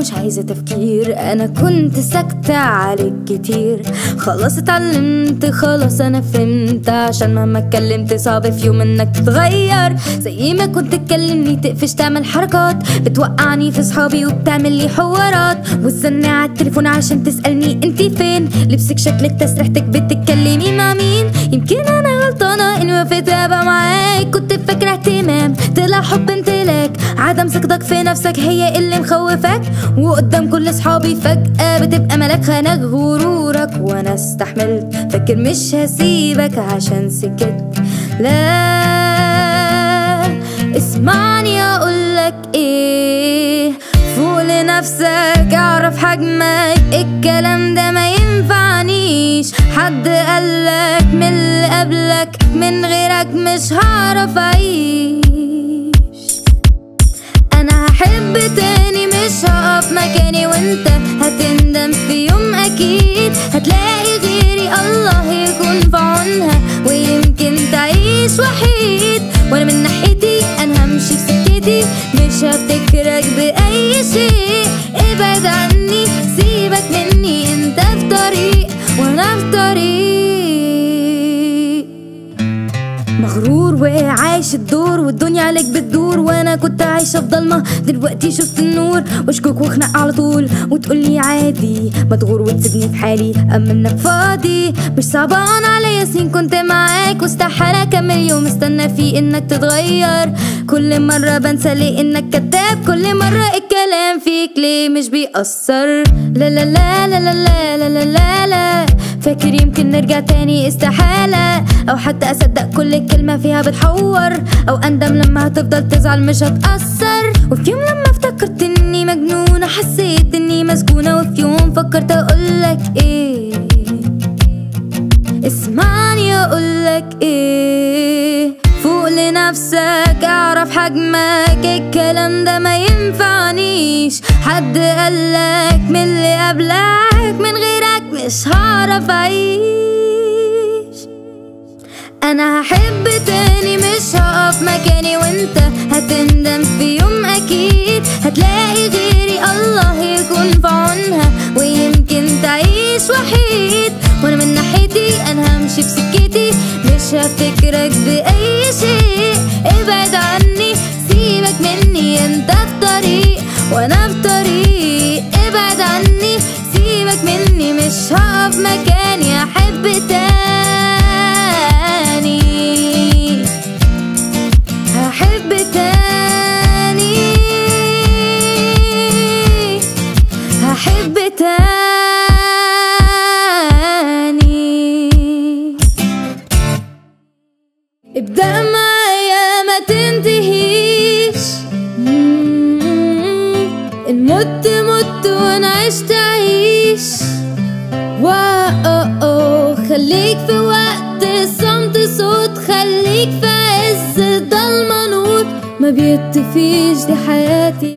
مش عايزة تفكير انا كنت ساكتة عليك كتير خلاص اتعلمت خلاص انا فهمت عشان مهما اتكلمت صعب في يوم انك تتغير زي ما كنت تكلمني تقفش تعمل حركات بتوقعني في صحابي وبتعمل لي حوارات وتستنى على التليفون عشان تسألني انتي فين لبسك شكلك تسريحتك بتتكلمي مع مين يمكن انا غلطانة اني وافقت ابقى معاك كنت فاكرة اهتمام طلع حب امتلاك عدم ثقتك في نفسك هي اللي مخوفك وقدام كل صحابي فجأة بتبقى ملاك خانك غرورك وانا استحملت فاكر مش هسيبك عشان سكت لا اسمعني اقولك ايه فوق لنفسك اعرف حجمك الكلام ده ما ينفعنيش حد قالك من اللي قبلك من غيرك مش هعرف اعيش انا هحب تاني مش هقف مكاني وانت هتندم في يوم اكيد هتلاقي غيري الله يكون في عونها ويمكن تعيش وحيد وانا من ناحيتي انا همشي في سكتي مش هفتكرك باي شيء ابعد عني سيبك مني انت في طريق وانا في طريق مغرور وعايش الدور والدنيا عليك بتدور وانا كنت عايشه في ضلمه دلوقتي شفت النور واشكوك واخنق على طول وتقولي عادي مدغور وتسيبني في حالي اما انك فاضي مش صعبان عليا سنين كنت معاك واستحاله اكمل يوم استنى فيه انك تتغير كل مره بنسى ليه انك كذاب كل مره الكلام فيك ليه مش بيأثر لا لا لا لا لا لا لا لا لا, لا. فاكر يمكن نرجع تاني استحالة أو حتى أصدق كل كلمة فيها بتحور أو أندم لما هتفضل تزعل مش هتأثر وفي يوم لما افتكرت إني مجنونة حسيت إني مسجونة وفي يوم فكرت أقولك إيه اسمعني أقولك إيه فوق لنفسك اعرف حجمك الكلام ده ما ينفعنيش حد قالك من اللي قبلك من غيرك مش هعرف اعيش انا هحب تاني مش هقف مكاني وانت هتندم في يوم اكيد هتلاقي غيري الله يكون في عونها ويمكن تعيش وحيد وانا من ناحيتي انا همشي في سكتي مش هفتكرك باي شيء ابعد عني سيبك مني انت في طريق وانا في طريق ابعد عني سيبك مني مش هقف مكاني احب تاني هحب تاني هحب تاني ابدأ معايا ما تنتهيش مم. إن مت مت وأنا عشت عيش واو خليك في وقت الصمت صوت خليك في عز الضلمة نور ما بيطفيش دي حياتي